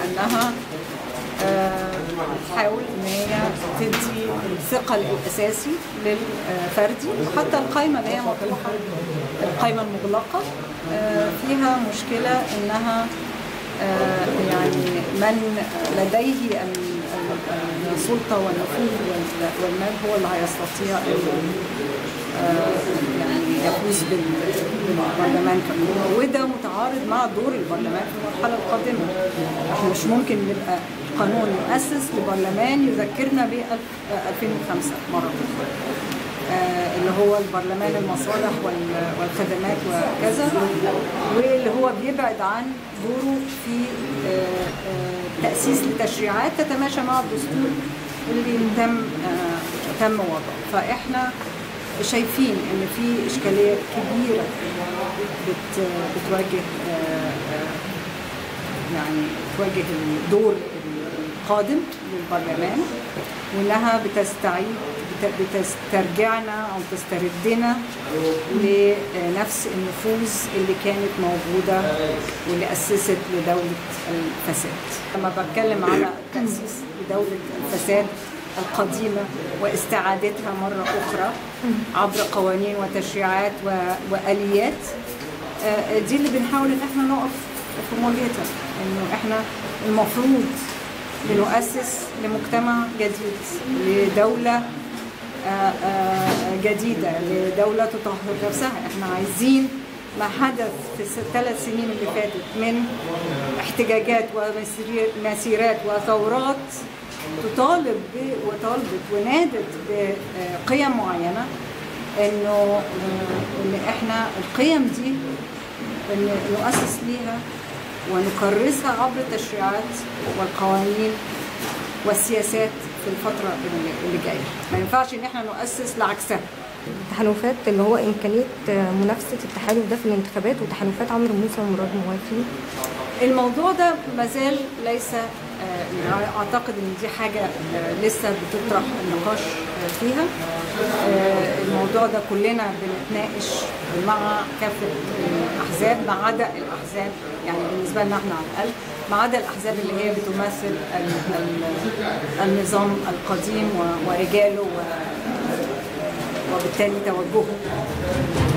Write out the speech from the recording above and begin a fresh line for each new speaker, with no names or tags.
انها آه، بتحاول ان هي تدي الثقل الاساسي للفردي وحتى القائمه اللي هي مطروحه القائمه المغلقه آه، فيها مشكله انها آه، يعني من لديه ال- ال- السلطه والنفوذ وال- والمال هو اللي هيستطيع انه آه، يعني يفوز بال- بالبرلمان كمان وده متعارض مع دور البرلمان في المرحله القادمه احنا مش ممكن نبقى قانون يؤسس لبرلمان يذكرنا ب 2005 مره أخرى. آه، اللي هو البرلمان المصالح وال- والخدمات وكذا واللي هو بيبعد عن دوره في آه، آه، تأسيس لتشريعات تتماشى مع الدستور اللي تم آه، تم وضعه فاحنا شايفين ان في اشكاليه كبيره بت بتواجه آه، آه، يعني تواجه الدور القادم للبرلمان وانها بتستعيد بت- بتسترجعنا او تستردنا لنفس النفوذ اللي كانت موجوده واللي اسست لدوله الفساد. لما بتكلم على تاسيس لدوله الفساد القديمه واستعادتها مره اخرى عبر قوانين وتشريعات و- واليات آه، دي اللي بنحاول ان احنا نقف في مواجهتها انه احنا المفروض بنؤسس لمجتمع جديد لدولة آه، آه، جديدة لدولة تطهر نفسها احنا عايزين ما حدث في الثلاث سنين اللي فاتت من احتجاجات ومسيرات وثورات تطالب ب- وطالبت ونادت بقيم معينة انه آه، ان احنا القيم دي ان نؤسس ليها ونكرسها عبر التشريعات والقوانين والسياسات في الفترة اللي- اللي جاية ما ينفعش ان احنا نؤسس لعكسها
تحالفات اللي هو إمكانية منافسة التحالف ده في الانتخابات وتحالفات عمرو موسى ومراد موافي
الموضوع ده مازال ليس آه، يعني اعتقد ان دي حاجه آه، لسه بتطرح النقاش آه، فيها آه، الموضوع ده كلنا بنتناقش مع كافه الاحزاب ما عدا الاحزاب يعني بالنسبه لنا احنا على الاقل ما عدا الاحزاب اللي هي بتمثل ال- ال- النظام القديم و- ورجاله و- وبالتالي توجهه